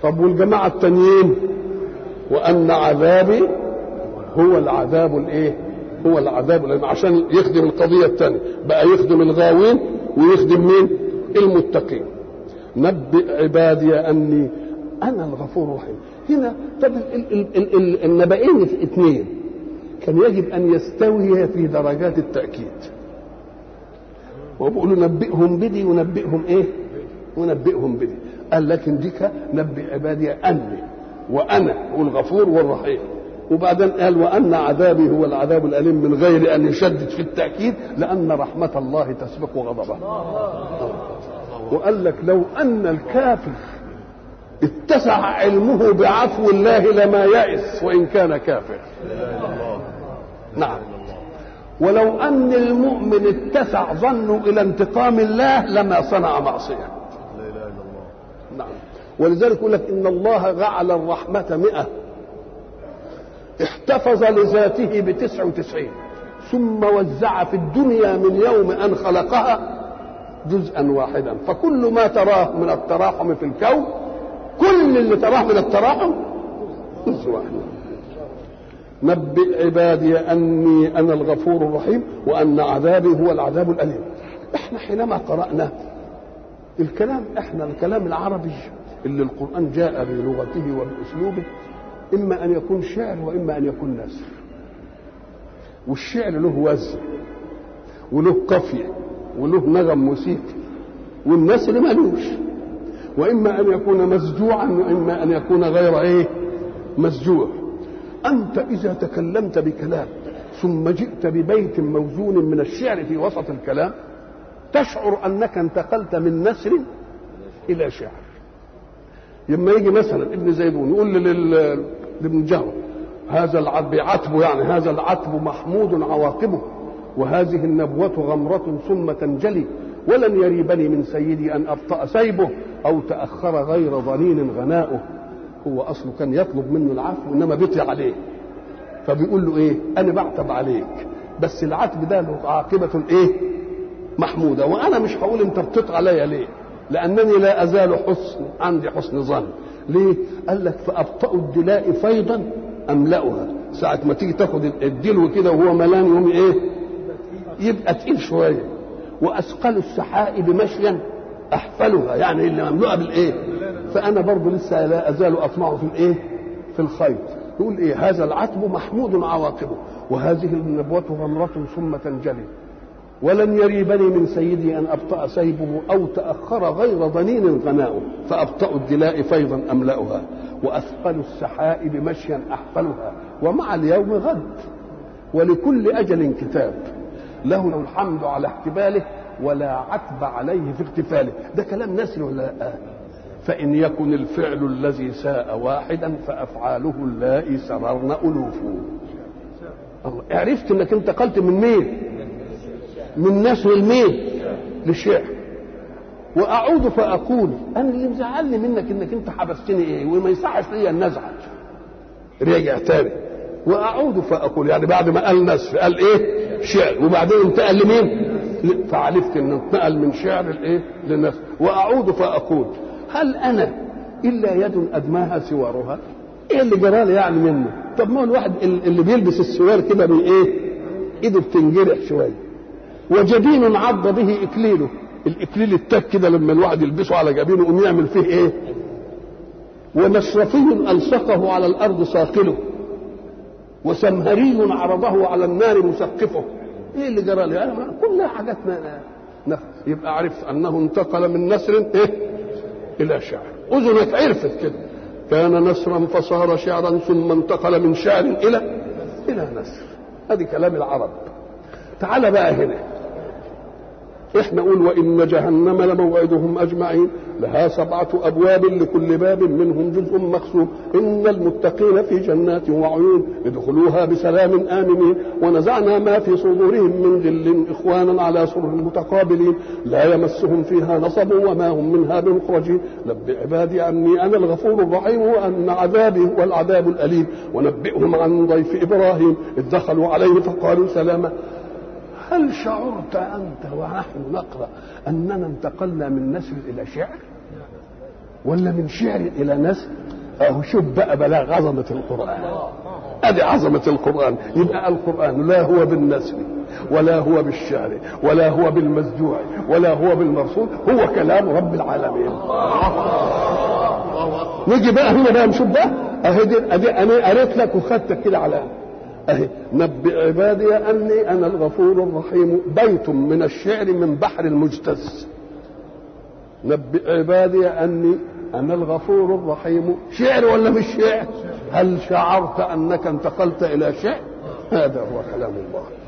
طب والجماعة التانيين وأن عذابي هو العذاب الايه هو العذاب الأليم عشان يخدم القضية الثانية بقى يخدم الغاوين ويخدم مين المتقين نبئ عبادي أني أنا الغفور الرحيم هنا طب ال- ال- ال- ال- النبأين في اثنين كان يجب أن يستوي في درجات التأكيد وبقولوا نبئهم بدي ونبئهم ايه ونبئهم بدي قال لكن ديك نبئ عبادي اني وانا والغفور والرحيم وبعدين قال وان عذابي هو العذاب الاليم من غير ان يشدد في التاكيد لان رحمه الله تسبق غضبه وقال لك لو ان الكافر اتسع علمه بعفو الله لما يئس وان كان كافر نعم ولو ان المؤمن اتسع ظنه الى انتقام الله لما صنع معصيه نعم ولذلك يقول لك ان الله جعل الرحمه مئة احتفظ لذاته بتسع وتسعين ثم وزع في الدنيا من يوم ان خلقها جزءا واحدا فكل ما تراه من التراحم في الكون كل اللي تراه من التراحم جزء واحد نبئ عبادي اني انا الغفور الرحيم وان عذابي هو العذاب الاليم احنا حينما قرانا الكلام احنا الكلام العربي اللي القران جاء بلغته وباسلوبه اما ان يكون شعر واما ان يكون نثر والشعر له وزن وله قافيه وله نغم موسيقي والنثر ملوش واما ان يكون مسجوعا واما ان يكون غير ايه مسجوع أنت إذا تكلمت بكلام ثم جئت ببيت موزون من الشعر في وسط الكلام تشعر أنك انتقلت من نثر إلى شعر لما يجي مثلا ابن زيدون يقول لل- لابن جهر هذا العتب عتبه يعني هذا العتب محمود عواقبه وهذه النبوة غمرة ثم تنجلي ولن يريبني من سيدي أن أبطأ سيبه أو تأخر غير ضنين غناؤه هو اصله كان يطلب منه العفو انما بيطي عليه فبيقول له ايه انا بعتب عليك بس العتب ده له عاقبه ايه محموده وانا مش هقول انت بتطع عليا ليه لانني لا ازال حسن عندي حسن ظن ليه قال لك فابطا الدلاء فيضا املاها ساعه ما تيجي تاخد الدلو كده وهو ملان يوم ايه يبقى تقيل شويه واثقل السحائب مشيا احفلها يعني اللي مملوءه بالايه فانا برضه لسه لا ازال اطمع في الايه في الخير يقول ايه هذا العتب محمود عواقبه وهذه النبوة غمرة ثم تنجلي ولن يريبني من سيدي ان ابطا سيبه او تاخر غير ضنين غناؤه فابطا الدلاء فيضا املاها واثقل السحائب مشيا احفلها ومع اليوم غد ولكل اجل كتاب له الحمد على احتباله ولا عتب عليه في اغتفاله ده كلام نسل ولا لا فإن يكن الفعل الذي ساء واحدا فأفعاله اللائي سررن ألوف الله عرفت انك انتقلت من مين من نسل المين للشعر واعود فاقول انا اللي مزعلني منك انك انت حبستني ايه وما يصحش ليا ان ازعل رجع تاني واعود فاقول يعني بعد ما قال نسر قال ايه شعر وبعدين انتقل لمين فعرفت انه انتقل من شعر الايه للنسر واعود فاقول هل انا الا يد ادماها سوارها ايه اللي جرالي يعني منه طب ما هو الواحد اللي بيلبس السوار كده بي ايه ايده بتنجرح شويه وجبين عض به اكليله الاكليل التك كده لما الواحد يلبسه على جبينه يقوم يعمل فيه ايه ومشرفي الصقه على الارض ساقله وسمهري عرضه على النار مسقفه ايه اللي جرى لي انا كلها حاجات ما يبقى عرفت انه انتقل من نسر ايه الى شعر اذنك عرفت كده كان نسرا فصار شعرا ثم انتقل من شعر الى الى نسر هذه كلام العرب تعال بقى هنا احنا نقول وان جهنم لموعدهم اجمعين لها سبعه ابواب لكل باب منهم جزء مقسوم ان المتقين في جنات وعيون ادخلوها بسلام امنين ونزعنا ما في صدورهم من غل اخوانا على سرر متقابلين لا يمسهم فيها نصب وما هم منها بمخرجين نبئ عبادي عني انا الغفور الرحيم وان عذابي هو العذاب الاليم ونبئهم عن ضيف ابراهيم اذ دخلوا عليه فقالوا سلاما هل شعرت أنت ونحن نقرأ أننا انتقلنا من نسر إلى شعر ولا من شعر الى نثر اهو شوف بقى بلاغ عظمه القران ادي عظمه القران يبقى القران لا هو بالنثر ولا هو بالشعر ولا هو بالمسجوع ولا هو بالمرسول هو كلام رب العالمين نيجي بقى هنا بقى نشوف بقى اهي دي ادي انا قريت لك وخدتك كده على اهي نبئ عبادي اني انا الغفور الرحيم بيت من الشعر من بحر المجتز نبئ عبادي اني انا الغفور الرحيم شعر ولا مش شعر هل شعرت انك انتقلت الى شعر هذا هو كلام الله